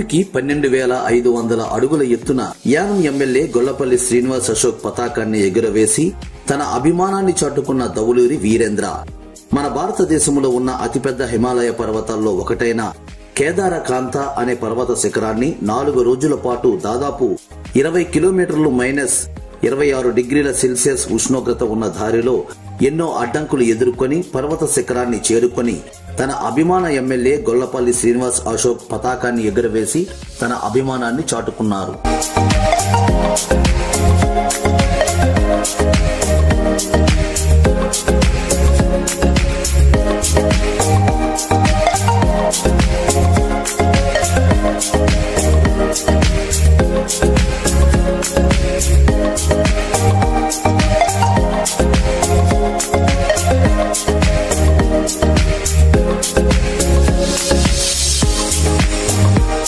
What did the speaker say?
భూమికి పన్నెండు వేల ఐదు వందల అడుగుల ఎత్తున యానం ఎమ్మెల్యే గొల్లపల్లి శ్రీనివాస్ అశోక్ పతాకాన్ని ఎగురవేసి తన అభిమానాన్ని చాటుకున్న దౌలూరి వీరేంద్ర మన భారతదేశంలో ఉన్న అతిపెద్ద హిమాలయ పర్వతాల్లో ఒకటైన కేదార కాంత అనే పర్వత శిఖరాన్ని నాలుగు రోజుల పాటు దాదాపు ఇరవై కిలోమీటర్లు మైనస్ ఇరవై ఆరు డిగ్రీల సెల్సియస్ ఉష్ణోగ్రత ఉన్న దారిలో ఎన్నో అడ్డంకులు ఎదుర్కొని పర్వత శిఖరాన్ని చేరుకొని తన అభిమాన ఎమ్మెల్యే గొల్లపల్లి శ్రీనివాస్ అశోక్ పతాకాన్ని ఎగురవేసి తన అభిమానాన్ని చాటుకున్నారు